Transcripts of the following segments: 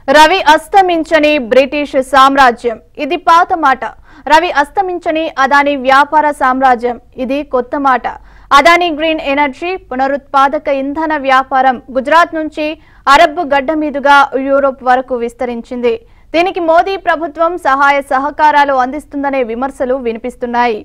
Ravi అస్తమించని British సామ్రాజ్యం ఇది పాత మాట రవి అస్తమించని అదాని వ్యాపార సామ్రాజ్యం ఇది కొత్త మాట అదాని గ్రీన్ ఎనర్జీ పునరుత్పాదక ఇంధన వ్యాపారం గుజరాత్ నుంచి అరబ్ గడ్డ మీదుగా యూరోప్ వరకు విస్తరించింది దీనికి మోదీ ప్రభుత్వం సహాయ సహకారాలు అందిస్తుందనే విమర్శలు వినిపిస్తున్నాయి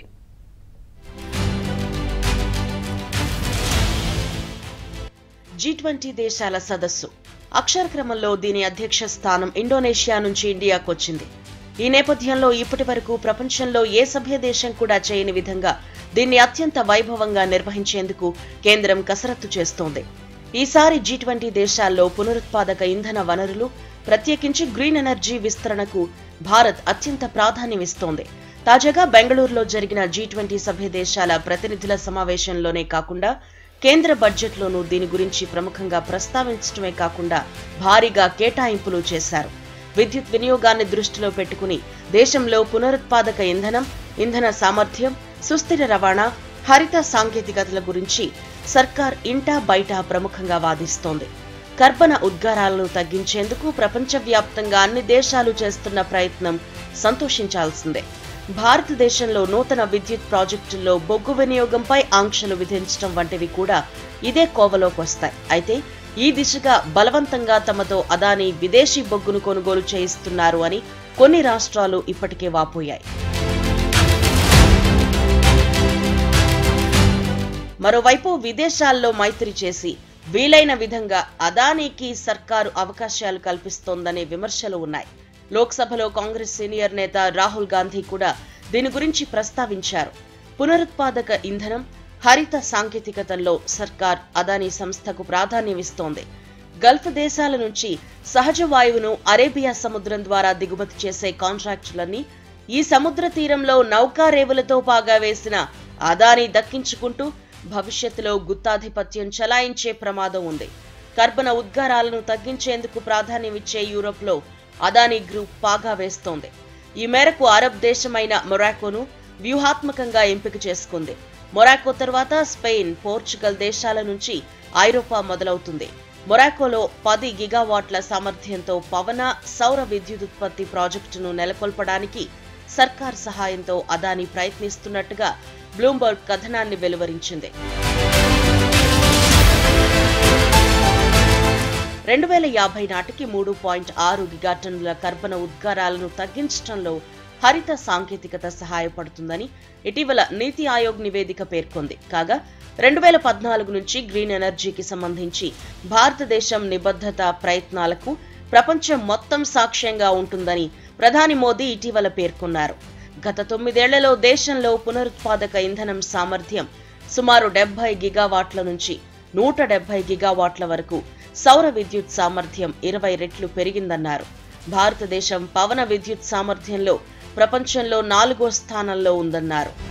జీ ట్వంటీ దేశాల సదస్సు అక్షర క్రమంలో దీని అధ్యక్ష స్థానం ఇండోనేషియా నుంచి ఇండియాకు వచ్చింది ఈ నేపథ్యంలో ఇప్పటి వరకు ప్రపంచంలో ఏ సభ్య దేశం కూడా చేయని విధంగా దీన్ని అత్యంత వైభవంగా నిర్వహించేందుకు కేంద్రం కసరత్తు చేస్తోంది ఈసారి జీ ట్వంటీ దేశాల్లో పునరుత్పాదక ఇంధన వనరులు ప్రత్యేకించి గ్రీన్ ఎనర్జీ విస్తరణకు భారత్ అత్యంత ప్రాధాన్యమిస్తోంది తాజాగా బెంగళూరులో జరిగిన జీ ట్వంటీ సభ్య దేశాల ప్రతినిధుల సమావేశంలోనే కాకుండా కేంద్ర బడ్జెట్లోనూ దీని గురించి ప్రముఖంగా ప్రస్తావించడమే కాకుండా భారీగా కేటాయింపులు చేశారు విద్యుత్ వినియోగాన్ని దృష్టిలో పెట్టుకుని దేశంలో పునరుత్పాదక ఇంధనం ఇంధన సామర్థ్యం సుస్థిర రవాణా హరిత సాంకేతికతల గురించి సర్కార్ ఇంటా బయట ప్రముఖంగా వాదిస్తోంది కర్బన ఉద్గారాలను తగ్గించేందుకు ప్రపంచవ్యాప్తంగా అన్ని దేశాలు చేస్తున్న ప్రయత్నం సంతోషించాల్సిందే భారతదేశంలో నూతన విద్యుత్ ప్రాజెక్టుల్లో బొగ్గు వినియోగంపై ఆంక్షలు విధించడం వంటివి కూడా ఇదే కోవలోకి వస్తాయి అయితే ఈ దిశగా బలవంతంగా తమతో అదాని విదేశీ బొగ్గును కొనుగోలు చేయిస్తున్నారు అని కొన్ని రాష్ట్రాలు ఇప్పటికే వాపోయాయి మరోవైపు విదేశాల్లో మైత్రి చేసి వీలైన విధంగా అదానీకి సర్కారు అవకాశాలు కల్పిస్తోందనే విమర్శలు ఉన్నాయి లోక్సభలో కాంగ్రెస్ సీనియర్ నేత రాహుల్ గాంధీ కూడా దీని గురించి ప్రస్తావించారు పునరుత్పాదక ఇంధనం హరిత సాంకేతికతల్లో సర్కార్ అదానీ సంస్థకు ప్రాధాన్యమిస్తోంది గల్ఫ్ దేశాల నుంచి సహజ వాయువును అరేబియా సముద్రం ద్వారా దిగుమతి చేసే కాంట్రాక్టులన్నీ ఈ సముద్ర తీరంలో నౌకా రేవులతో పాగా వేసిన అదానీ దక్కించుకుంటూ భవిష్యత్తులో గుత్తాధిపత్యం చలాయించే ప్రమాదం ఉంది కర్బన ఉద్గారాలను తగ్గించేందుకు ప్రాధాన్యమిచ్చే యూరోప్లో అదానీ గ్రూప్ పాగా వేస్తోంది ఈ మేరకు అరబ్ దేశమైన మొరాకోను వ్యూహాత్మకంగా ఎంపిక చేసుకుంది మొరాకో తర్వాత స్పెయిన్ పోర్చుగల్ దేశాల నుంచి ఐరోపా మొదలవుతుంది మొరాకోలో పది గిగావాట్ల సామర్థ్యంతో పవన సౌర విద్యుత్ ఉత్పత్తి ప్రాజెక్టును నెలకొల్పడానికి సర్కార్ సహాయంతో అదానీ ప్రయత్నిస్తున్నట్టుగా బ్లూంబర్గ్ కథనాన్ని వెలువరించింది రెండు వేల యాభై నాటికి మూడు పాయింట్ ఆరు గిగాటన్నుల కర్బన ఉద్గారాలను తగ్గించడంలో హరిత సాంకేతికత సహాయపడుతుందని ఇటీవల నీతి ఆయోగ్ నివేదిక పేర్కొంది కాగా రెండు వేల పద్నాలుగు నుంచి గ్రీన్ ఎనర్జీకి సంబంధించి భారతదేశం నిబద్ధత ప్రయత్నాలకు ప్రపంచం మొత్తం సాక్ష్యంగా ఉంటుందని ప్రధాని మోదీ ఇటీవల పేర్కొన్నారు గత తొమ్మిదేళ్లలో దేశంలో పునరుత్పాదక ఇంధనం సామర్థ్యం సుమారు డెబ్బై గిగావాట్ల నుంచి నూట డెబ్బై గిగావాట్ల వరకు సౌర విద్యుత్ సామర్థ్యం ఇరవై రెట్లు పెరిగిందన్నారు భారతదేశం పవన విద్యుత్ సామర్థ్యంలో ప్రపంచంలో నాలుగో స్థానంలో ఉందన్నారు